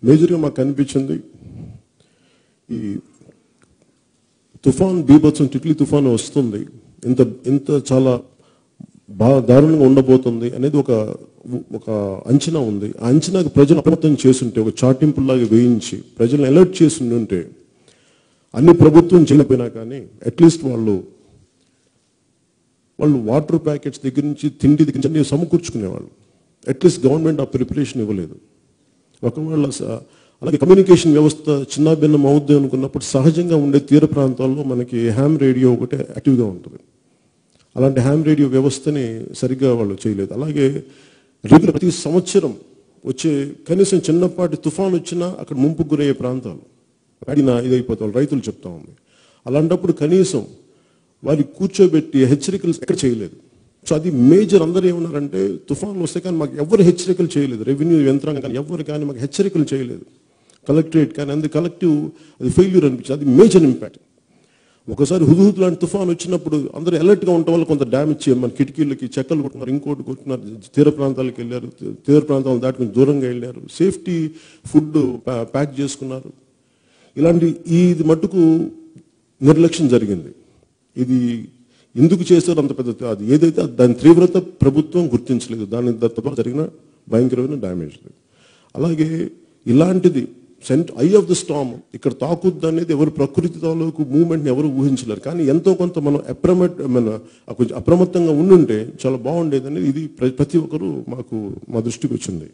మేజర్గా మాకు కనిపించింది ఈ తుఫాన్ బీభత్సం టిట్లీ తుఫాన్ వస్తుంది ఇంత ఇంత చాలా బాగా దారుణంగా ఉండబోతుంది అనేది ఒక ఒక అంచనా ఉంది ఆ అంచనాకు ప్రజలు అప్రమత్తం చేస్తుంటే ఒక చాటింపులాగా వేయించి ప్రజలను అలర్ట్ చేసి ఉంటే అన్ని ప్రభుత్వం చేయకపోయినా కానీ అట్లీస్ట్ వాళ్ళు వాళ్ళు వాటర్ ప్యాకెట్స్ దగ్గర నుంచి తిండి దగ్గర నుంచి అన్ని సమకూర్చుకునేవాళ్ళు అట్లీస్ట్ గవర్నమెంట్ ఆ ప్రిపరేషన్ ఇవ్వలేదు ఒకవేళ స- అలాగే కమ్యూనికేషన్ వ్యవస్థ చిన్న భిన్నం అవుద్ది అనుకున్నప్పుడు సహజంగా ఉండే తీర ప్రాంతాల్లో మనకి హ్యామ్ రేడియో ఒకటే యాక్టివ్గా ఉంటుంది అలాంటి హ్యామ్ రేడియో వ్యవస్థని సరిగ్గా వాళ్ళు చేయలేదు అలాగే రెగ్యులర్ ప్రతి సంవత్సరం వచ్చే కనీసం చిన్నపాటి తుఫాన్ వచ్చినా అక్కడ ముంపుకు గురయ్యే ప్రాంతాలు అడిగిన ఇదైపోతాం రైతులు చెప్తా ఉంది అలాంటప్పుడు కనీసం వారికి కూర్చోబెట్టి హెచ్చరికలు ఎక్కడ చేయలేదు సో అది మేజర్ అందరూ ఏమన్నారంటే తుఫాన్లు వస్తే కానీ మాకు ఎవరు హెచ్చరికలు చేయలేదు రెవెన్యూ యంత్రాంగం కానీ ఎవరు కానీ మాకు హెచ్చరికలు చేయలేదు కలెక్టరేట్ కానీ అందు కలెక్టివ్ అది ఫెయిల్యూర్ అనిపించింది అది మేజర్ ఇంపాక్ట్ ఒకసారి హుదుహుద్ లాంటి తుఫాన్ వచ్చినప్పుడు అందరూ అలర్ట్గా ఉండటం వల్ల కొంత డ్యామేజ్ చేయం మన కిటికీలకి చెక్కలు కొట్టున్నారు ఇంకోటి కొట్టున్నారు తీర ప్రాంతాలకు వెళ్ళారు తీ- తీర ప్రాంతాలను దాటుకుని దూరంగా వెళ్ళారు సేఫ్టీ ఫుడ్ ప్యాక్ చేసుకున్నారు ఇలాంటి ఈ- ఇది మట్టుకు నిర్లక్ష్యం జరిగింది ఇది ఎందుకు చేశారు అంత పెద్ద అది ఏదైతే అది దాని తీవ్రత ప్రభుత్వం గుర్తించలేదు దాని తర్వాత జరిగిన భయంకరమైన డ్యామేజ్ అలాగే ఇలాంటిది సెంట్ ఐ ఆఫ్ ద స్టామ్ ఇక్కడ తాకుద్ది అనేది ఎవరు ప్రకృతి తాలూకు మూమెంట్ని ఎవరు ఊహించలేరు కానీ ఎంతో కొంత మనం అప్రమట్ మన కొంచెం అప్రమత్తంగా ఉండుంటే చాలా బాగుండేది అనేది ఇది ప్ర- ప్రతి ఒక్కరు మాకు మా దృష్టికి వచ్చింది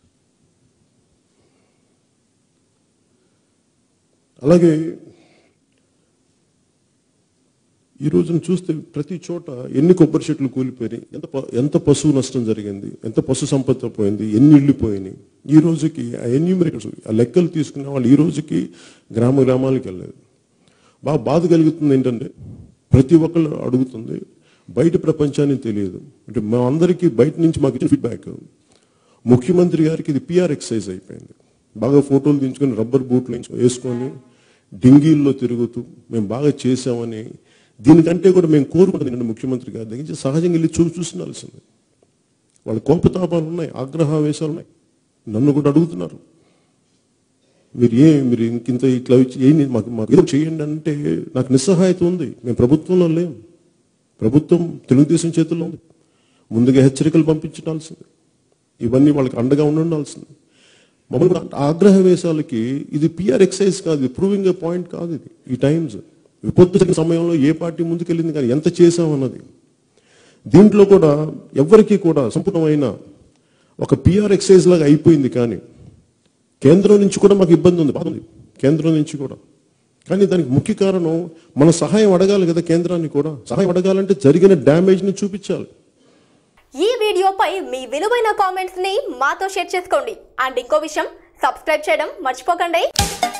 అలాగే ఈ రోజున చూస్తే ప్రతి చోట ఎన్ని కొబ్బరి చెట్లు కూలిపోయినాయి ఎంత ప- ఎంత పశువు నష్టం జరిగింది ఎంత పశు సంపద పోయింది ఎన్ని ఇళ్ళు పోయినాయి ఈ రోజుకి ఆ ఎన్యూమరేటర్స్ ఆ లెక్కలు తీసుకునే వాళ్ళు ఈ రోజుకి గ్రామ గ్రామాలకు వెళ్ళలేదు బాగా బాధ కలుగుతుంది ఏంటంటే ప్రతి ఒక్కళ్ళు అడుగుతుంది బయట ప్రపంచానికి తెలియదు అంటే మా అందరికీ బయట నుంచి మాకు ఇచ్చిన ఫీడ్బ్యాక్ ముఖ్యమంత్రి గారికి ఇది పిఆర్ ఎక్సర్సైజ్ అయిపోయింది బాగా ఫోటోలు దించుకొని రబ్బర్ బూట్లు వేసుకొని డింగీల్లో తిరుగుతూ మేము బాగా చేసామని దీనికంటే కూడా మేము కోరుకుంటుంది ముఖ్యమంత్రి గారి దగ్గర నుంచి సహజంగా వెళ్ళి చూసి చూసినాల్సింది వాళ్ళ కోపతాపాలు ఉన్నాయి ఆగ్రహావేశాలు ఉన్నాయి నన్ను కూడా అడుగుతున్నారు మీరు ఏ మీరు ఇంకింత ఇట్లా వచ్చి ఏంటి మాకు మాకు ఏదో చేయండి అంటే నాకు నిస్సహాయత ఉంది మేము ప్రభుత్వంలో లేం ప్రభుత్వం తెలుగుదేశం చేతుల్లో ఉంది ముందుగా హెచ్చరికలు పంపించాల్సింది ఇవన్నీ వాళ్ళకి అండగా ఉండాల్సింది మమ్మల్ని కూడా ఆగ్రహ వేశాలకి ఇది పిఆర్ ఎక్సైజ్ కాదు ఇది ప్రూవింగ్ ఏ పాయింట్ కాదు ఇది ఈ టైమ్స్ విపత్తు జరిగిన సమయంలో ఏ పార్టీ ముందుకెళ్ళింది కానీ ఎంత చేశామన్నది దీంట్లో కూడా ఎవ్వరికీ కూడా సంపూర్ణమైన ఒక పిఆర్ ఎక్సైజ్ లాగా అయిపోయింది కానీ కేంద్రం నుంచి కూడా మాకు ఇబ్బంది ఉంది బాధ ఉంది కేంద్రం నుంచి కూడా కానీ దానికి ముఖ్య కారణం మన సహాయం అడగాలి కదా కేంద్రాన్ని కూడా సహాయం అడగాలంటే జరిగిన డ్యామేజ్ ని చూపించాలి ఈ వీడియోపై మీ విలువైన కామెంట్స్ ని మాతో షేర్ చేసుకోండి అండ్ ఇంకో విషయం సబ్స్క్రైబ్ చేయడం మర్చిపోకండి